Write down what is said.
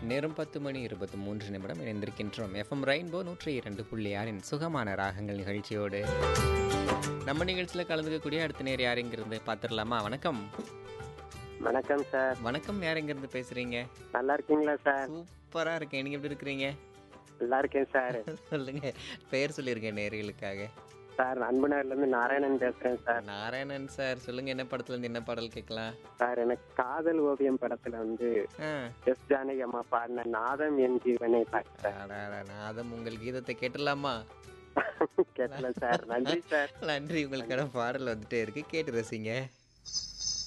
நேரம் பத்து மணி இருபத்தி மூன்று நிமிடம் இணைந்திருக்கின்றோம் எஃப்எம் ரெயின்போ நூற்றி இரண்டு புள்ளி ஆறின் சுகமான ராகங்கள் நிகழ்ச்சியோடு நம்ம நிகழ்ச்சியில் கலந்துக்கக்கூடிய அடுத்த நேர் யாருங்கிறது பார்த்துடலாமா வணக்கம் வணக்கம் சார் வணக்கம் யாருங்கிறது பேசுறீங்க நல்லா இருக்கீங்களா சார் சூப்பரா இருக்கேன் நீங்க எப்படி இருக்கிறீங்க நல்லா இருக்கேன் சார் சொல்லுங்க பெயர் சொல்லியிருக்கேன் நேர்களுக்காக சார் அன்புநகர்ல இருந்து நாராயணன் பேசுறேன் சார் நாராயணன் சார் சொல்லுங்க என்ன படத்துல இருந்து என்ன பாடல் கேட்கலாம் சார் எனக்கு காதல் ஓவியம் படத்துல வந்து ஆ எஸ் ஜானகி அம்மா பாடின நாதம் என் ஜீவனை பார்த்தேன் அடாடா, நாதம் உங்கள் கீதத்தை கேட்டலாமா கேட்கல சார் நன்றி சார் நன்றி உங்களுக்கான பாடல் வந்துட்டே இருக்கு கேட்டு ரசிங்க